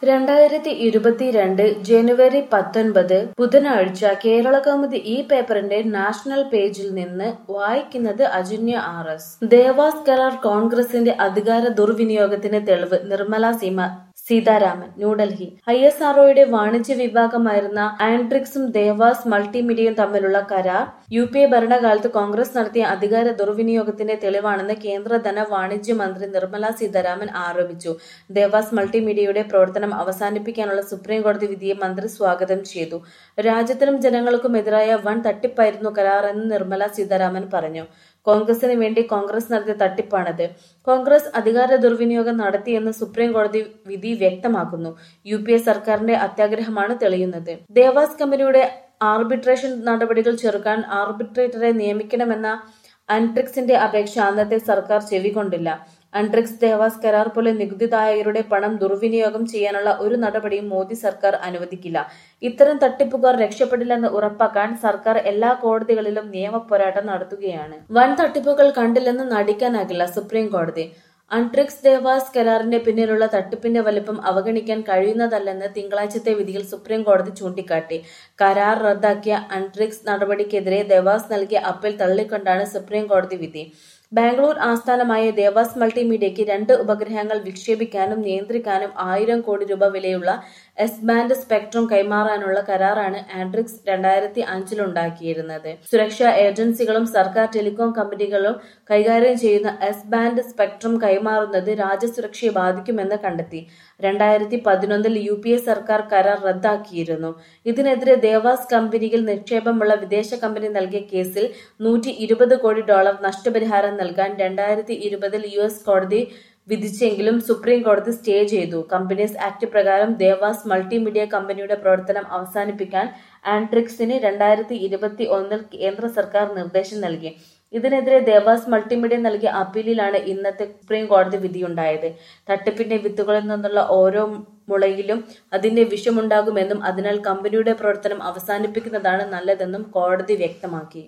രണ്ടായിരത്തി ഇരുപത്തിരണ്ട് ജനുവരി പത്തൊൻപത് ബുധനാഴ്ച കേരളകൗമുദി ഈ പേപ്പറിന്റെ നാഷണൽ പേജിൽ നിന്ന് വായിക്കുന്നത് അജന്യ ആർ എസ് ദേവാസ് കരാർ കോൺഗ്രസിന്റെ അധികാര ദുർവിനിയോഗത്തിന് തെളിവ് നിർമ്മല സീമ സീതാരാമൻ ന്യൂഡൽഹി ഐ എസ് ആർഒയുടെ വാണിജ്യ വിഭാഗമായിരുന്ന ആൻഡ്രിക്സും ദേവാസ് മൾട്ടിമീഡിയയും തമ്മിലുള്ള കരാർ യു പി എ ഭരണകാലത്ത് കോൺഗ്രസ് നടത്തിയ അധികാര ദുർവിനിയോഗത്തിന്റെ തെളിവാണെന്ന് കേന്ദ്ര ധന വാണിജ്യ മന്ത്രി നിർമ്മല സീതാരാമൻ ആരോപിച്ചു ദേവാസ് മൾട്ടിമീഡിയയുടെ പ്രവർത്തനം അവസാനിപ്പിക്കാനുള്ള സുപ്രീം കോടതി വിധിയെ മന്ത്രി സ്വാഗതം ചെയ്തു രാജ്യത്തിനും ജനങ്ങൾക്കും എതിരായ വൻ തട്ടിപ്പായിരുന്നു കരാറെന്ന് നിർമ്മല സീതാരാമൻ പറഞ്ഞു കോൺഗ്രസിന് വേണ്ടി കോൺഗ്രസ് നടത്തിയ തട്ടിപ്പാണത് കോൺഗ്രസ് അധികാര ദുർവിനിയോഗം നടത്തിയെന്ന് സുപ്രീം കോടതി വിധി വ്യക്തമാക്കുന്നു യു പി എ സർക്കാരിന്റെ അത്യാഗ്രഹമാണ് തെളിയുന്നത് ദേവാസ് കമ്പനിയുടെ ആർബിട്രേഷൻ നടപടികൾ ചെറുക്കാൻ ആർബിട്രേറ്ററെ നിയമിക്കണമെന്ന അൻട്രിക്സിന്റെ അപേക്ഷ അന്നത്തെ സർക്കാർ ചെവികൊണ്ടില്ല അൻട്രിക്സ് ദേവാസ് കരാർ പോലെ നികുതിദായകരുടെ പണം ദുർവിനിയോഗം ചെയ്യാനുള്ള ഒരു നടപടിയും മോദി സർക്കാർ അനുവദിക്കില്ല ഇത്തരം തട്ടിപ്പുകാർ രക്ഷപ്പെടില്ലെന്ന് ഉറപ്പാക്കാൻ സർക്കാർ എല്ലാ കോടതികളിലും നിയമപോരാട്ടം നടത്തുകയാണ് വൻ തട്ടിപ്പുകൾ കണ്ടില്ലെന്ന് നടിക്കാനാകില്ല സുപ്രീം കോടതി അൺട്രിക്സ് ദേവാസ് കരാറിന്റെ പിന്നിലുള്ള തട്ടിപ്പിന്റെ വലിപ്പം അവഗണിക്കാൻ കഴിയുന്നതല്ലെന്ന് തിങ്കളാഴ്ചത്തെ വിധിയിൽ സുപ്രീം കോടതി ചൂണ്ടിക്കാട്ടി കരാർ റദ്ദാക്കിയ അൺട്രിക്സ് നടപടിക്കെതിരെ ദേവാസ് നൽകിയ അപ്പീൽ തള്ളിക്കൊണ്ടാണ് സുപ്രീം കോടതി വിധി ബാംഗ്ലൂർ ആസ്ഥാനമായ ദേവാസ് മൾട്ടിമീഡിയയ്ക്ക് രണ്ട് ഉപഗ്രഹങ്ങൾ വിക്ഷേപിക്കാനും നിയന്ത്രിക്കാനും ആയിരം കോടി രൂപ വിലയുള്ള എസ് ബാൻഡ് സ്പെക്ട്രം കൈമാറാനുള്ള കരാറാണ് ആൻഡ്രിക്സ് രണ്ടായിരത്തി അഞ്ചിലുണ്ടാക്കിയിരുന്നത് സുരക്ഷാ ഏജൻസികളും സർക്കാർ ടെലികോം കമ്പനികളും കൈകാര്യം ചെയ്യുന്ന എസ് ബാൻഡ് സ്പെക്ട്രം കൈമാറുന്നത് രാജ്യസുരക്ഷയെ ബാധിക്കുമെന്ന് കണ്ടെത്തി രണ്ടായിരത്തി പതിനൊന്നിൽ യു പി എ സർക്കാർ കരാർ റദ്ദാക്കിയിരുന്നു ഇതിനെതിരെ ദേവാസ് കമ്പനിയിൽ നിക്ഷേപമുള്ള വിദേശ കമ്പനി നൽകിയ കേസിൽ നൂറ്റി ഇരുപത് കോടി ഡോളർ നഷ്ടപരിഹാരം നൽകാൻ രണ്ടായിരത്തി ഇരുപതിൽ യു എസ് കോടതി വിധിച്ചെങ്കിലും സുപ്രീം കോടതി സ്റ്റേ ചെയ്തു കമ്പനീസ് ആക്ട് പ്രകാരം ദേവാസ് മൾട്ടിമീഡിയ കമ്പനിയുടെ പ്രവർത്തനം അവസാനിപ്പിക്കാൻ ആൻട്രിക്സിന് രണ്ടായിരത്തി ഇരുപത്തി ഒന്നിൽ കേന്ദ്ര സർക്കാർ നിർദ്ദേശം നൽകി ഇതിനെതിരെ ദേവാസ് മൾട്ടിമീഡിയ നൽകിയ അപ്പീലിലാണ് ഇന്നത്തെ സുപ്രീം കോടതി വിധിയുണ്ടായത് തട്ടിപ്പിന്റെ വിത്തുകളിൽ നിന്നുള്ള ഓരോ മുളയിലും അതിന്റെ വിഷമുണ്ടാകുമെന്നും അതിനാൽ കമ്പനിയുടെ പ്രവർത്തനം അവസാനിപ്പിക്കുന്നതാണ് നല്ലതെന്നും കോടതി വ്യക്തമാക്കി